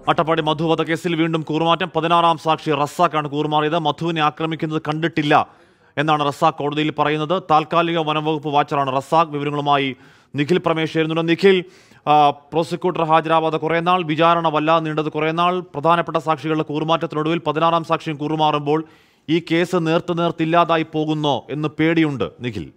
അട്ടപ്പാടി മധു വധക്കേസിൽ വീണ്ടും കൂറുമാറ്റം പതിനാറാം സാക്ഷി റസാഖാണ് കൂറുമാറിയത് മധുവിനെ ആക്രമിക്കുന്നത് കണ്ടിട്ടില്ല എന്നാണ് റസാഖ് കോടതിയിൽ പറയുന്നത് താൽക്കാലിക വനംവകുപ്പ് വാച്ചറാണ് റസാഖ് വിവരങ്ങളുമായി നിഖിൽ പ്രമേഷ് ചേരുന്നുണ്ട് നിഖിൽ ആ, പ്രോസിക്യൂട്ടർ ഹാജരാവാതെ കുറേ നാൾ വിചാരണ വല്ലാതെ നീണ്ടത് കുറേ നാൾ പ്രധാനപ്പെട്ട സാക്ഷികളുടെ കൂറുമാറ്റത്തിനൊടുവിൽ പതിനാറാം സാക്ഷിയും കൂറുമാറുമ്പോൾ ഈ കേസ് നേർത്ത് നേർത്തില്ലാതായി പോകുന്നോ എന്ന് പേടിയുണ്ട് നിഖിൽ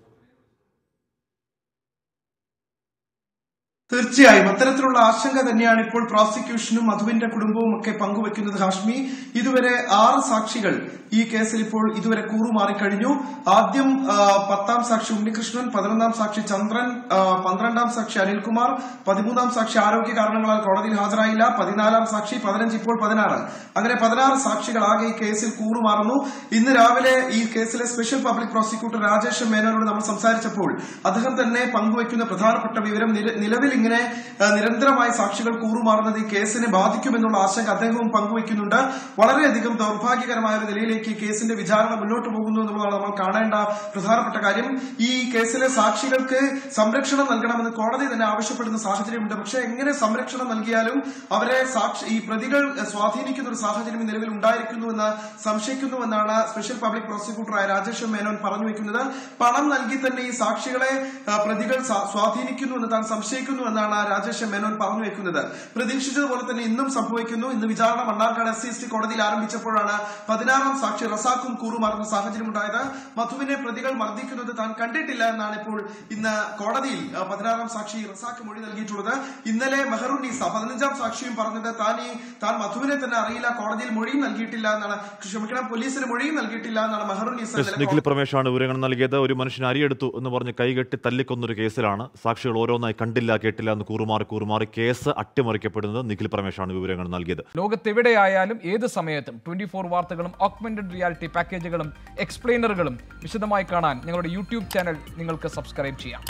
തീർച്ചയായും അത്തരത്തിലുള്ള ആശങ്ക തന്നെയാണ് ഇപ്പോൾ പ്രോസിക്യൂഷനും മധുവിന്റെ കുടുംബവും ഒക്കെ പങ്കുവെക്കുന്നത് ഹാഷ്മി ഇതുവരെ ആറ് സാക്ഷികൾ ഈ കേസിൽ ഇപ്പോൾ ഇതുവരെ കൂറുമാറിക്കഴിഞ്ഞു ആദ്യം ആ, പത്താം സാക്ഷി ഉണ്ണികൃഷ്ണൻ പതിനൊന്നാം സാക്ഷി ചന്ദ്രൻ ആ, പന്ത്രണ്ടാം സാക്ഷി അനിൽകുമാർ പതിമൂന്നാം സാക്ഷി ആരോഗ്യ കാരണങ്ങളാൽ കോടതിയിൽ ഹാജരായില്ല പതിനാലാം സാക്ഷി പതിനഞ്ച് ഇപ്പോൾ പതിനാറ് അങ്ങനെ പതിനാറ് സാക്ഷികൾ ആകെ ഈ കേസിൽ കൂറുമാറുന്നു ഇന്ന് രാവിലെ ഈ കേസിലെ സ്പെഷ്യൽ പബ്ലിക് പ്രോസിക്യൂട്ടർ രാജേഷ് മേനോനോട് നമ്മൾ സംസാരിച്ചപ്പോൾ അദ്ദേഹം തന്നെ പങ്കുവയ്ക്കുന്ന പ്രധാനപ്പെട്ട വിവരം നില- നിലവിൽ ഇങ്ങനെ ആ, നിരന്തരമായി സാക്ഷികൾ കൂറുമാറുന്നത് ഈ കേസിനെ ബാധിക്കുമെന്നുള്ള ആശങ്ക അദ്ദേഹവും പങ്കുവയ്ക്കുന്നുണ്ട് വളരെയധികം ദൗർഭാഗ്യകരമായ ഒരു നിലയിലേക്ക് ഈ കേസിന്റെ വിചാരണ മുന്നോട്ട് പോകുന്നു എന്നുള്ളതാണ് നമ്മൾ കാണേണ്ട പ്രധാനപ്പെട്ട കാര്യം ഈ കേസിലെ സാക്ഷികൾക്ക് സംരക്ഷണം നൽകണമെന്ന് കോടതി തന്നെ ആവശ്യപ്പെടുന്ന സാഹചര്യമുണ്ട് പക്ഷേ എങ്ങനെ സംരക്ഷണം നൽകിയാലും അവരെ സാക്ഷി ഈ പ്രതികൾ എഹ്, സ്വാധീനിക്കുന്ന ഒരു സാഹചര്യം ഈ നിലവിൽ ഉണ്ടായിരിക്കുന്നുവെന്ന് സംശയിക്കുന്നുവെന്നാണ് സ്പെഷ്യൽ പബ്ലിക് പ്രോസിക്യൂട്ടറായ രാജേഷ് മേനോൻ പറഞ്ഞു വെക്കുന്നത് പണം നൽകി തന്നെ ഈ സാക്ഷികളെ ആ, പ്രതികൾ സ- സ്വാധീനിക്കുന്നുവെന്ന് താൻ സംശയിക്കുന്നുവെന്നാണ് രാജേഷ് മേനോൻ പറഞ്ഞു വെക്കുന്നത് പ്രതീക്ഷിച്ചതുപോലെ തന്നെ ഇന്നും സംഭവിക്കുന്നു ഇന്ന് വിചാരണ Mannarkkad S C S T കോടതിയിൽ ആരംഭിച്ചപ്പോഴാണ് പതിനാറാം സാക്ഷി റസാഖും കൂറുമാറുന്ന സാഹചര്യം ഉണ്ടായത് മധുവിനെ പ്രതികൾ മർദ്ദിക്കുന്നത് താൻ കണ്ടിട്ടില്ല എന്നാണ് ഇപ്പോൾ ഇന്ന് കോടതിയിൽ ആ, പതിനാറാം സാക്ഷി റസാഖ് മൊഴി നൽകിയിട്ടുള്ളത് ഇന്നലെ മെഹറുന്നീസ പതിനഞ്ചാം സാക്ഷിയും പറഞ്ഞത് താൻ ഈ താൻ മധുവിനെ തന്നെ അറിയില്ല കോടതിയിൽ മൊഴിയും നൽകിയിട്ടില്ല എന്നാണ് ക്ഷമിക്കണം പോലീസിന് മൊഴിയും നൽകിയിട്ടില്ല എന്നാണ് മെഹറുന്നീസ എസ് ഇന്നലെ നിഖിൽ പ്രമേഷാണ് വിവരങ്ങൾ നൽകിയത് ഒരു മനുഷ്യൻ അരിയെടുത്തു എന്ന് പറഞ്ഞ് കൈകെട്ടി തല്ലിക്കൊന്നൊരു കേസിലാണ് സാക്ഷികൾ ഓരോന്നായി കണ്ടില്ല കേട്ടില്ല എന്ന് കൂറുമാറി കൂറുമാറി കേസ് അട്ടിമറിക്കപ്പെടുന്നത് നിഖിൽ പ്രമേഷാണ് വിവരങ്ങൾ നൽകിയത് ലോകത്തെവിടെയായാലും ഏത് സമയത്തും ട്വന്റി ഫോർ വാർത്തകളും ഓഗ്മെന്റഡ് റിയാലിറ്റി പാക്കേജുകളും എക്സ്പ്ലെയിനറുകളും വിശദമായി കാണാൻ ഞങ്ങളുടെ യൂട്യൂബ് ചാനൽ നിങ്ങൾക്ക് സബ്സ്ക്രൈബ് ചെയ്യാം